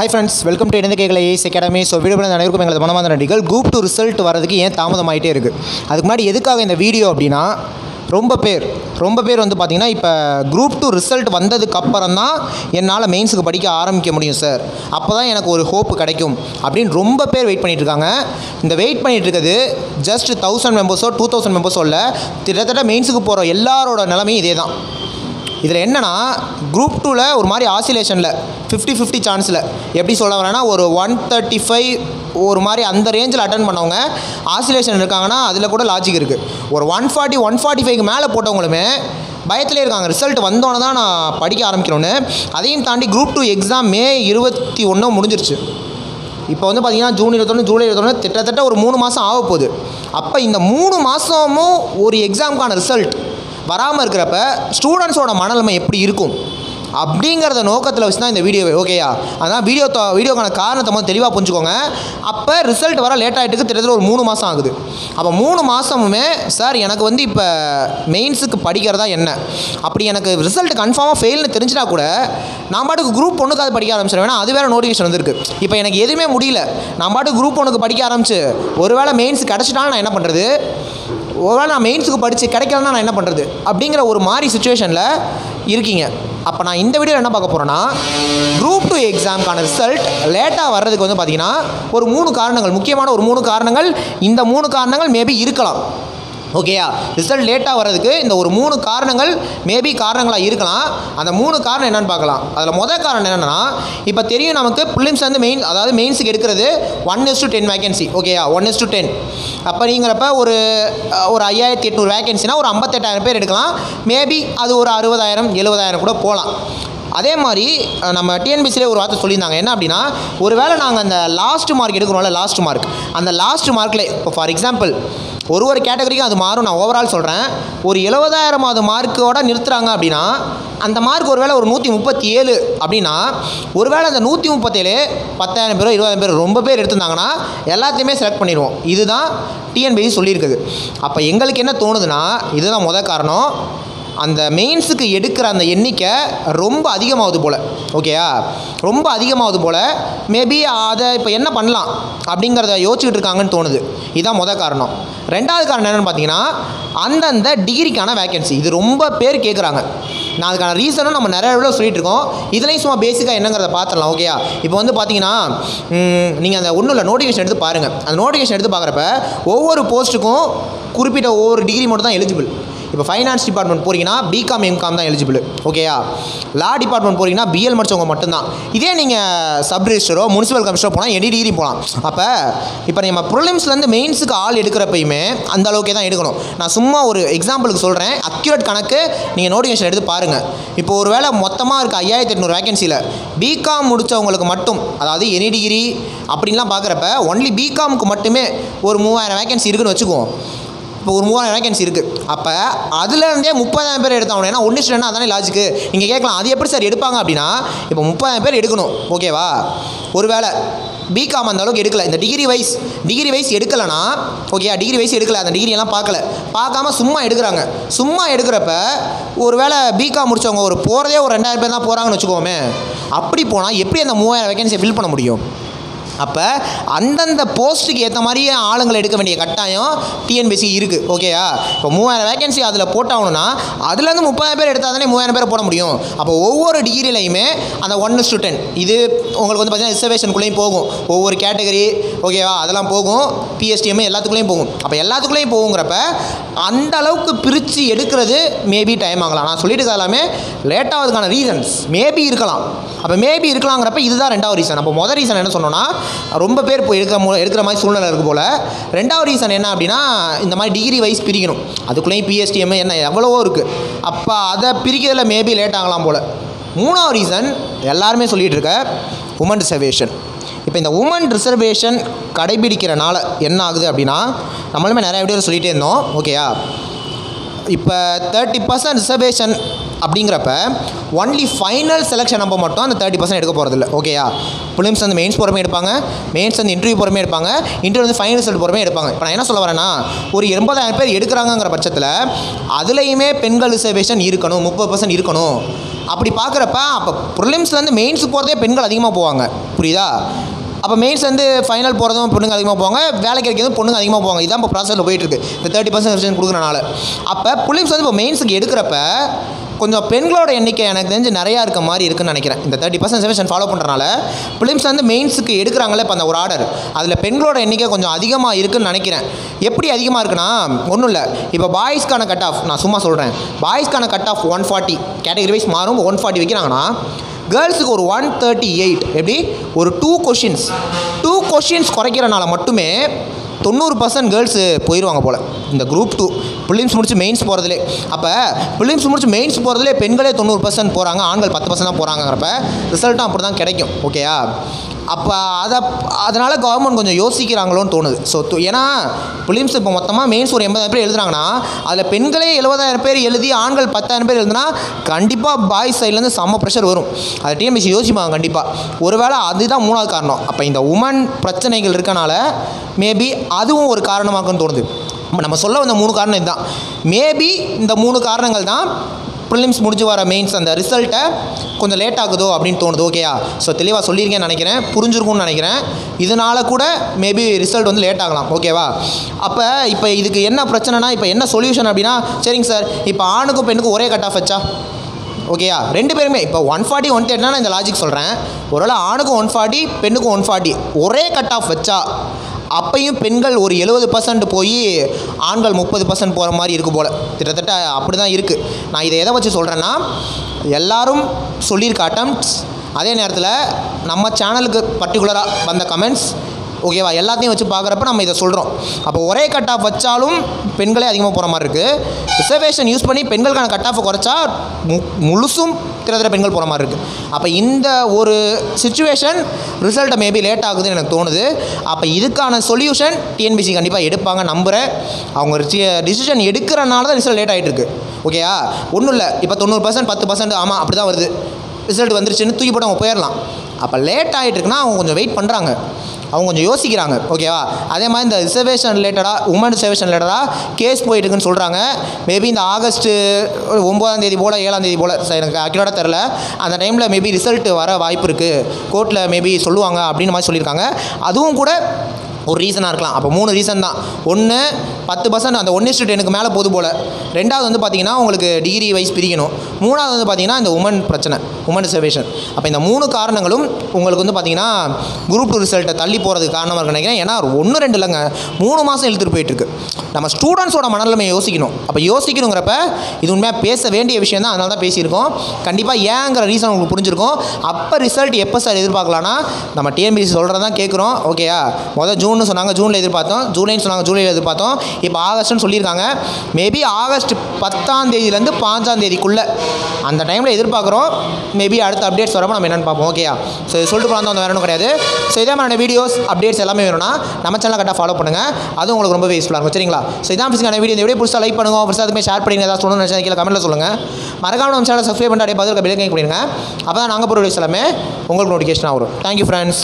hi friends welcome to இணைந்த கேட்கல ace academy so video பண்ண அனைவருக்கும் எங்களது மனமார்ந்த நன்றிகள் குரூப் டூ ரிசல்ட் வரதுக்கு ஏன் தாமதமாயிட்டே இருக்குது அதுக்கு முன்னாடி எதுக்காக இந்த வீடியோ அப்படின்னா ரொம்ப பேர் ரொம்ப பேர் வந்து பார்த்திங்கன்னா இப்போ குரூப் டூ ரிசல்ட் வந்ததுக்கு அப்புறம் தான் என்னால் மெயின்ஸுக்கு படிக்க ஆரம்பிக்க முடியும் சார் அப்போ தான் எனக்கு ஒரு ஹோப் கிடைக்கும் அப்படின்னு ரொம்ப பேர் வெயிட் பண்ணிட்டு இருக்காங்க இந்த வெயிட் பண்ணிட்டு இருக்கிறது ஜஸ்ட் தௌசண்ட் மெம்பர்ஸோ டூ தௌசண்ட் மெம்பர்ஸோ இல்லை கிட்டத்தட்ட மெயின்ஸுக்கு போகிற எல்லாரோட நிலைமையும் இதே தான் இதில் என்னன்னா குரூப் டூவில் ஒரு மாதிரி ஆசிலேஷனில் ஃபிஃப்டி ஃபிஃப்டி சான்ஸில் எப்படி சொல்ல வரேன்னா ஒரு ஒன் தேர்ட்டி ஃபைவ் ஒரு மாதிரி அந்த ரேஞ்சில் அட்டன் பண்ணவங்க ஆசிலேஷன் இருக்காங்கன்னா அதில் கூட லாஜிக் இருக்குது ஒரு ஒன் ஃபார்ட்டி ஒன் ஃபார்ட்டி ஃபைவ்க்கு மேலே போட்டவங்களுமே பயத்திலே இருக்காங்க ரிசல்ட் வந்தோன்னே தான் நான் படிக்க ஆரம்பிக்கணும்னு அதையும் தாண்டி குரூப் டூ எக்ஸாம் மே இருபத்தி ஒன்று முடிஞ்சிருச்சு இப்போ வந்து பார்த்தீங்கன்னா ஜூன் இருபத்தொன்று ஜூலை இருபத்தொன்று கிட்டத்தட்ட ஒரு மூணு மாதம் ஆக போகுது அப்போ இந்த மூணு மாதமும் ஒரு எக்ஸாமுக்கான ரிசல்ட் வராமல் இருக்கிறப்ப ஸ்டூடெண்ட்ஸோட மனநிலைமை எப்படி இருக்கும் அப்படிங்கிறத நோக்கத்தில் வச்சு தான் இந்த வீடியோ ஓகேயா அதான் வீடியோ த வீடியோக்கான காரணத்தை வந்து தெளிவாக புரிஞ்சுக்கோங்க அப்போ ரிசல்ட் வர லேட் ஆகிட்டு கிட்டத்தட்ட ஒரு மூணு மாதம் ஆகுது அப்போ மூணு மாதமுமே சார் எனக்கு வந்து இப்போ மெயின்ஸுக்கு படிக்கிறதா என்ன அப்படி எனக்கு ரிசல்ட் கன்ஃபார்மாக ஃபெயில்னு தெரிஞ்சிட்டா கூட நான் பாட்டுக்கு குரூப் ஒன்றுக்காவது படிக்க ஆரம்பிச்சிடும் வேணா அது வேறு நோட்டிஃபிகேஷன் வந்திருக்கு இப்போ எனக்கு எதுவுமே முடியல நான் பாட்டுக்கு குரூப் ஒன்றுக்கு படிக்க ஆரம்பிச்சு ஒருவேளை மெயின்ஸ் கிடச்சிட்டாலும் நான் என்ன பண்ணுறது ஒருவேளை நான் மெயின்ஸுக்கு படித்து கிடைக்கலன்னா நான் என்ன பண்ணுறது அப்படிங்கிற ஒரு மாதிரி சுச்சுவேஷனில் இருக்கீங்க அப்போ நான் இந்த வீடியோ என்ன பார்க்க போகிறேன்னா குரூப் டூ எக்ஸாமுக்கான ரிசல்ட் லேட்டாக வர்றதுக்கு வந்து பார்த்திங்கன்னா ஒரு மூணு காரணங்கள் முக்கியமான ஒரு மூணு காரணங்கள் இந்த மூணு காரணங்கள் மேபி இருக்கலாம் ஓகேயா ரிசல்ட் லேட்டாக வர்றதுக்கு இந்த ஒரு மூணு காரணங்கள் மேபி காரணங்களாக இருக்கலாம் அந்த மூணு காரணம் என்னென்னு பார்க்கலாம் அதில் முதல் காரணம் என்னென்னா இப்போ தெரியும் நமக்கு ப்ரிலிம்ஸ் வந்து மெயின் அதாவது மெயின்ஸுக்கு எடுக்கிறது one is to ten vacancy ஓகேயா ஒன் இஸ் டு டென் அப்போ நீங்கிறப்ப ஒரு அஹ், ஒரு ஐயாயிரத்தி எட்நூறு வேகன்சினா ஒரு ஐம்பத்தெட்டாயிரம் பேர் எடுக்கலாம் மேபி அது ஒரு அறுபதாயிரம் எழுபதாயிரம் கூட போகலாம் அதே மாதிரி அஹ், நம்ம டிஎன்பிசிலே ஒரு வார்த்தை சொல்லியிருந்தாங்க என்ன அப்படின்னா ஒருவேளை நாங்கள் அந்த லாஸ்ட் மார்க் எடுக்கிறோம்ல லாஸ்ட் மார்க் அந்த லாஸ்ட் மார்க்கில் இப்போ ஃபார் எக்ஸாம்பிள் ஒரு ஒரு கேட்டகரிக்கும் அது மாறும் நான் ஓவரால் சொல்கிறேன் ஒரு எழுபதாயிரமாவது மார்க்கோட நிறுத்துறாங்க அப்படின்னா அந்த மார்க் ஒருவேளை ஒரு நூற்றி முப்பத்தி ஏழு அப்படின்னா ஒருவேளை அந்த நூற்றி முப்பத்தேழு பத்தாயிரம் பேரோ இருபதாயிரம் பேர் ரொம்ப பேர் எடுத்திருந்தாங்கன்னா எல்லாத்தையுமே செலக்ட் பண்ணிடுவோம் இதுதான் டிஎன்பிசி சொல்லியிருக்குது அப்போ எங்களுக்கு என்ன தோணுதுன்னா இதுதான் முத காரணம் அந்த மெயின்ஸுக்கு எடுக்கிற அந்த எண்ணிக்கை ரொம்ப அதிகமாகுது போல் ஓகேயா ரொம்ப அதிகமாகுது போல் மேபி அதை இப்போ என்ன பண்ணலாம் அப்படிங்கிறத யோசிச்சுட்டு இருக்காங்கன்னு தோணுது இதுதான் முத காரணம் ரெண்டாவது காரணம் என்னென்னு பார்த்தீங்கன்னா அந்தந்த டிகிரிக்கான வேகன்சி இது ரொம்ப பேர் கேட்குறாங்க நான் அதுக்கான ரீசனும் நம்ம நிறைய விட சொல்லிட்டு இருக்கோம் இதுலேயும் சும்மா பேசிக்காக என்னங்கிறத பார்த்துடலாம் ஓகேயா இப்போ வந்து பார்த்தீங்கன்னா நீங்கள் அந்த ஒன்றும் இல்லை நோட்டிஃபிகேஷன் எடுத்து பாருங்கள் அந்த நோட்டிஃபிகேஷன் எடுத்து பார்க்குறப்ப ஒவ்வொரு போஸ்ட்டுக்கும் குறிப்பிட்ட ஒவ்வொரு டிகிரி மட்டும் தான் எலிஜிபிள் இப்போ ஃபைனான்ஸ் டிபார்ட்மெண்ட் போகிறீங்கன்னா பிகாம் எம்காம் தான் எலிஜிபிள் ஓகேயா லா டிபார்ட்மெண்ட் போகிறீங்கன்னா பிஎல் முடிச்சவங்க மட்டும்தான் இதே நீங்கள் சப் ரிஜிஸ்டரோ முனிசிபல் கமிஷனரோ போனால் எனி டிகிரி போகலாம் அப்போ இப்போ நம்ம ப்ரிலிம்ஸ்லேருந்து மெயின்ஸுக்கு ஆள் எடுக்கிறப்பயுமே அந்த அளவுக்கே தான் எடுக்கணும் நான் சும்மா ஒரு எக்ஸாம்பிளுக்கு சொல்கிறேன் அக்யூரேட் கணக்கு நீங்கள் நோட்டிஃபிகேஷன் எடுத்து பாருங்கள் இப்போ ஒரு வேளை மொத்தமாக இருக்க ஐயாயிரத்தி எட்நூறு வேகன்சியில் பிகாம் முடித்தவங்களுக்கு மட்டும் அதாவது எனி டிகிரி அப்படின்லாம் பார்க்குறப்ப ஒன்லி பிகாமுக்கு மட்டுமே ஒரு மூவாயிரம் வேகன்சி இருக்குன்னு வச்சுக்குவோம் இப்போ ஒரு மூவாயிரம் வேகன்சி இருக்குது அப்போ அதுலேருந்தே முப்பதாயிரம் பேர் எடுத்தாங்க ஏன்னா ஒன்று ஸ்டூடெண்ட் அதானே லாஜிக்கு நீங்கள் கேட்கலாம் அது எப்படி சார் எடுப்பாங்க அப்படின்னா இப்போ முப்பதாயிரம் பேர் எடுக்கணும் ஓகேவா ஒருவேளை பிகாம் அந்த அளவுக்கு எடுக்கல இந்த டிகிரி வைஸ் டிகிரி வைஸ் எடுக்கலைன்னா ஓகே டிகிரி வைஸ் எடுக்கல அந்த டிகிரி எல்லாம் பார்க்கல பார்க்காம சும்மா எடுக்கிறாங்க சும்மா எடுக்கிறப்ப ஒருவேளை பிகாம் முடிச்சவங்க ஒரு போகிறதே ஒரு ரெண்டாயிரம் பேர் தான் போகிறாங்கன்னு வச்சுக்கோமே அப்படி போனால் எப்படி அந்த மூவாயிரம் வேகன்சியை ஃபில் பண்ண முடியும் அப்போ அந்தந்த போஸ்ட்டுக்கு ஏற்ற மாதிரியே ஆளுங்களை எடுக்க வேண்டிய கட்டாயம் டிஎன்பிசி இருக்குது ஓகேயா இப்போ மூவாயிரம் வேகன்சி அதில் போட்டாகணும்னா அதுலேருந்து முப்பதாயிரம் பேர் எடுத்தால் தானே மூவாயிரம் பேர் போட முடியும் அப்போ ஒவ்வொரு டிகிரிலையுமே அந்த ஒன் டு டென் இது உங்களுக்கு வந்து பார்த்தீங்கன்னா ரிசர்வேஷனுக்குள்ளேயும் போகும் ஒவ்வொரு கேட்டகரி ஓகேவா அதெல்லாம் போகும் பிஎஸ்டிஎம் எல்லாத்துக்குள்ளேயும் போகும் அப்போ எல்லாத்துக்குள்ளேயும் போகுங்கிறப்ப அந்த அளவுக்கு பிரித்து எடுக்கிறது மேபி டைம் ஆகலாம் நான் சொல்லிட்டு இருக்க எல்லாமே லேட் ஆகிறதுக்கான ரீசன்ஸ் மேபி இருக்கலாம் அப்போ மேபி இருக்கலாங்கிறப்ப இதுதான் ரெண்டாவது ரீசன் அப்போ முதல் ரீசன் என்ன சொன்னோன்னா ரொம்ப பேர் இப்போ எடுக்கிற மு- எடுக்கிற மாதிரி சூழ்நிலை இருக்குது போல் ரெண்டாவது ரீசன் என்ன அப்படின்னா இந்த மாதிரி டிகிரி வைஸ் பிரிக்கணும் அதுக்குள்ளேயும் பிஎஸ்டிஎம் என்ன எவ்வளவோ இருக்குது அப்போ அதை பிரிக்கிறதுல மேபி லேட் ஆகலாம் போல் மூணாவது ரீசன் எல்லாருமே சொல்லிகிட்டு இருக்க உமன் ரிசர்வேஷன் இப்போ இந்த உமன் ரிசர்வேஷன் கடைபிடிக்கிறனால என்ன ஆகுது அப்படின்னா நம்மளுமே நிறைய வீடியோ சொல்லிகிட்டே இருந்தோம் ஓகேயா இப்போ தேர்ட்டி பர்சன்ட் ரிசர்வேஷன் அப்படிங்கிறப்ப ஒன்லி ஃபைனல் செலெக்ஷன் அப்போ மட்டும் அந்த தேர்ட்டி பர்சன்ட் எடுக்க போகிறதில்ல ஓகேயா ப்ரிலிம்ஸ் வந்து மெயின்ஸ் போகிறமே எடுப்பாங்க மெயின்ஸ் வந்து இன்டர்வியூ போகிறமே எடுப்பாங்க இன்டர்வியூ வந்து ஃபைனல் ரிசல்ட் போகிறமே எடுப்பாங்க இப்போ நான் என்ன சொல்ல வரேன்னா ஒரு எண்பதாயிரம் பேர் எடுக்கிறாங்கங்கிற பட்சத்தில் அதுலேயுமே பெண்கள் ரிசர்வேஷன் இருக்கணும் முப்பது பர்சன்ட் இருக்கணும் அப்படி பார்க்குறப்ப அப்போ ப்ரிலிம்ஸ்லேருந்து மெயின்ஸுக்கு போகிறதே பெண்கள் அதிகமாக போவாங்க புரியுதா அப்போ மெயின்ஸ் வந்து ஃபைனல் போகிறதும் பொண்ணுங்க அதிகமாக போவாங்க வேலைக்கு கிடைக்கிறதும் பொண்ணுங்க அதிகமாக போவாங்க இதான் இப்போ ப்ராசஸில் போயிட்டுருக்கு இந்த தேர்ட்டி பர்சன்ட் ரிசர்வேஷன் கொடுக்குறனால அப்போ புலிம்ஸ் வந்து இப்போ மெயின்ஸுக்கு எடுக்கிறப்ப கொஞ்சம் பெண்களோட எண்ணிக்கை எனக்கு தெரிஞ்சு நிறையா இருக்க மாதிரி இருக்குன்னு நினைக்கிறேன் இந்த தேர்ட்டி பர்சன்ட் ரிசர்வேஷன் ஃபாலோ பண்ணுறனால பிலிம்ஸ் வந்து மெயின்ஸுக்கு எடுக்கிறாங்களே இப்போ அந்த ஒரு ஆர்டர் அதில் பெண்களோட எண்ணிக்கை கொஞ்சம் அதிகமாக இருக்குன்னு நினைக்கிறேன் எப்படி அதிகமாக இருக்குன்னா ஒன்றும் இல்லை இப்போ பாய்ஸ்க்கான கட் ஆஃப் நான் சும்மா சொல்கிறேன் பாய்ஸ்க்கான cut off one forty category wise மாறும் ஒன் ஃபார்ட்டி வைக்கிறாங்கன்னா கேர்ள்ஸுக்கு ஒரு ஒன் தேர்ட்டி எயிட் எப்படி ஒரு டூ கொஷின்ஸ் டூ கொஷின்ஸ் குறைக்கிறனால மட்டுமே தொண்ணூறு பர்சன்ட் கேர்ள்ஸு போயிடுவாங்க போல் இந்த குரூப் டூ பிலிம்ஸ் முடிச்சு மெயின்ஸ் போகிறதுலே அப்போ பிலிம்ஸ் முடிச்சு மெயின்ஸ் போகிறதுலே பெண்களே தொண்ணூறு பர்சன்ட் போகிறாங்க ஆண்கள் பத்து பர்சன்ட் தான் போகிறாங்கிறப்ப ரிசல்ட்டும் அப்படி தான் கிடைக்கும் ஓகேயா அப்போ அதை அதனால் கவர்மெண்ட் கொஞ்சம் யோசிக்கிறாங்களோன்னு தோணுது ஸோ ஏன்னா பிலிம்ஸ் இப்போ மொத்தமாக மெயின்ஸ் ஒரு எண்பதாயிரம் பேர் எழுதுறாங்கன்னா அதில் பெண்களே எழுபதாயிரம் பேர் எழுதி ஆண்கள் பத்தாயிரம் பேர் எழுதுனா கண்டிப்பாக பாய்ஸ் சைட்லேருந்து செம்ம ப்ரெஷர் வரும் அதை டிஎம்பிசி யோசிப்பாங்க கண்டிப்பாக ஒருவேளை அதுதான் மூணாவது காரணம் அப்போ இந்த உமன் பிரச்சனைகள் இருக்கனால மேபி அதுவும் ஒரு காரணமாக்குன்னு தோணுது இப்ப நம்ம சொல்ல வந்த மூணு காரணம் இதுதான் மேபி இந்த மூணு காரணங்கள் தான் ப்ரிலிம்ஸ் முடிஞ்சு வர மெயின்ஸ் அந்த ரிசல்ட்டை கொஞ்சம் லேட் ஆகுதோ அப்படின்னு தோணுது ஓகேயா ஸோ தெளிவாக சொல்லியிருக்கேன்னு நினைக்கிறேன் புரிஞ்சிருக்கும்னு நினைக்கிறேன் இதனால் கூட மேபி ரிசல்ட் வந்து லேட் ஆகலாம் ஓகேவா அப்போ இப்போ இதுக்கு என்ன பிரச்சனைனா இப்போ என்ன சொல்யூஷன் அப்படின்னா சரிங்க சார் இப்போ ஆணுக்கும் பெண்ணுக்கும் ஒரே கட் ஆஃப் வச்சா ஓகேயா ரெண்டு பேருமே இப்போ ஒன் ஃபார்ட்டி ஒன் தேர்ட்டினா நான் இந்த லாஜிக் சொல்கிறேன் ஒருவேளை ஆணுக்கும் ஒன் ஃபார்ட்டி பெண்ணுக்கும் ஒன் ஃபார்ட்டி ஒரே கட் ஆஃப் வச்சா அப்பையும் பெண்கள் ஒரு எழுபது பர்சன்ட் போய் ஆண்கள் முப்பது பர்சன்ட் போகிற மாதிரி இருக்கு போல் கிட்டத்தட்ட அப்படி தான் இருக்குது நான் இதை எதை வச்சு சொல்கிறேன்னா எல்லாரும் சொல்லியிருக்க அட்டம்ப்ட்ஸ் அதே நேரத்தில் நம்ம சேனலுக்கு பர்டிகுலராக வந்த கமெண்ட்ஸ் ஓகேவா எல்லாத்தையும் வச்சு பார்க்குறப்ப நம்ம இதை சொல்கிறோம் அப்போ ஒரே கட் ஆஃப் வச்சாலும் பெண்களே அதிகமாக போகிற மாதிரி இருக்குது ரிசர்வேஷன் யூஸ் பண்ணி பெண்களுக்கான கட் ஆஃபை குறைச்சா மு முழுசும் கிட்டத்தட்ட பெண்கள் போகிற மாதிரி இருக்குது அப்போ இந்த ஒரு சுச்சுவேஷன் ரிசல்ட்டை மேபி லேட் ஆகுதுன்னு எனக்கு தோணுது அப்போ இதுக்கான சொல்யூஷன் டிஎன்பிசி கண்டிப்பாக எடுப்பாங்க நம்புகிறேன் அவங்க டிசிஷன் எடுக்கிறனால தான் ரிசல்ட் லேட் ஆகிட்டு இருக்கு ஓகேயா ஒன்றும் இல்லை இப்போ தொண்ணூறு பர்சன்ட் பத்து பர்சன்ட் ஆமாம் அப்படி தான் வருது ரிசல்ட் வந்துருச்சுன்னு தூக்கி போட்டு அவங்க போயிடலாம் அப்போ லேட் ஆகிட்டு இருக்குன்னா அவங்க கொஞ்சம் வெயிட் பண்ணுறாங்க அவங்க கொஞ்சம் யோசிக்கிறாங்க ஓகேவா அதே மாதிரி இந்த ரிசர்வேஷன் ரிலேட்டடாக உமன் ரிசர்வேஷன் ரிலேட்டடாக கேஸ் போயிட்டுருக்குன்னு சொல்கிறாங்க மேபி இந்த ஆகஸ்ட்டு ஒம்போதாம் தேதி போல் ஏழாம் தேதி போல் சரி, எனக்கு அக்யூரேட்டாக தெரில அந்த டைமில் மேபி ரிசல்ட் வர வாய்ப்பு இருக்குது கோர்ட்டில் மேபி சொல்லுவாங்க அப்படின்னு மாதிரி சொல்லியிருக்காங்க அதுவும் கூட ஒரு ரீசனாக இருக்கலாம் அப்போ மூணு ரீசன் தான் ஒன்று பத்து பர்சன்ட் அந்த ஒன் இஸ்டு டெனுக்கு மேலே போது போல் ரெண்டாவது வந்து பார்த்தீங்கன்னா உங்களுக்கு டிகிரி வைஸ் பிரிக்கணும் மூணாவது வந்து பார்த்தீங்கன்னா இந்த உமன் பிரச்சனை உமன் ரிசர்வேஷன் அப்போ இந்த மூணு காரணங்களும் உங்களுக்கு வந்து பார்த்தீங்கன்னா குரூப் டூ ரிசல்ட்டை தள்ளி போகிறதுக்கு காரணமாக இருக்குன்னு நினைக்கிறேன் ஏன்னா ஒன்று ரெண்டு இல்லைங்க மூணு மாதம் இழுத்துட்டு போயிட்டுருக்கு நம்ம ஸ்டூடெண்ட்ஸோட மனநிலைமை யோசிக்கணும் அப்போ யோசிக்கணுங்கிறப்ப இது உண்மையாக பேச வேண்டிய விஷயம் தான் அதனால தான் பேசியிருக்கோம் கண்டிப்பாக ஏங்கிற ரீசன் உங்களுக்கு புரிஞ்சிருக்கும் அப்போ ரிசல்ட் எப்போ சார் எதிர்பார்க்கலாம்னா நம்ம டிஎன்பிசி சொல்கிறது தான் கேட்குறோம் ஓகேயா முதல் ஜூன்னு சொன்னாங்க ஜூனில் எதிர்பார்த்தோம் ஜூலைன்னு சொன்னாங்க ஜூலையில் எதிர்பார்த்தோம் இப்போ ஆகஸ்ட்னு சொல்லியிருக்காங்க மேபி ஆகஸ்ட் பத்தாம் தேதியிலேருந்து பாஞ்சாம் தேதிக்குள்ளே அந்த டைமில் எதிர்பார்க்குறோம் மேபி அடுத்த அப்டேட்ஸ் வரப்போ நம்ம என்னென்னு பார்ப்போம் ஓகேயா ஸோ இது சொல்லிட்டு போனால் வந்து வேற ஒன்றும் கிடையாது ஸோ இதே மாதிரி வீடியோஸ் அப்டேட்ஸ் எல்லாமே வேணும்னா நம்ம சேனலை கரெக்டாக ஃபாலோ பண்ணுங்கள் அதுவும் உங்களுக்கு ரொம்ப யூஸ்ஃபுல்லாக இருக்கும் சரிங்களா ஸோ இதான் பிடிச்சிங்க வீடியோ இந்த வீடியோ புதுசாக லைக் பண்ணுங்க புதுசாக அதுமே ஷேர் பண்ணி ஏதாவது சொல்லணும்னு நினச்சா கீழே கமெண்ட்டில் சொல்லுங்கள் மறக்காம நம்ம சேனலை சப்ஸ்கிரைப் பண்ணி அப்படியே பதில் பெல் கிளிக் பண்ணிடுங்க அப்போ தான் நாங்கள் போகிற வீடியோஸ் எல்லாமே உங்களுக்கு நோட்டிஃபிகேஷன் வரும் தேங்க்யூ ஃப்ரெண்ட்ஸ்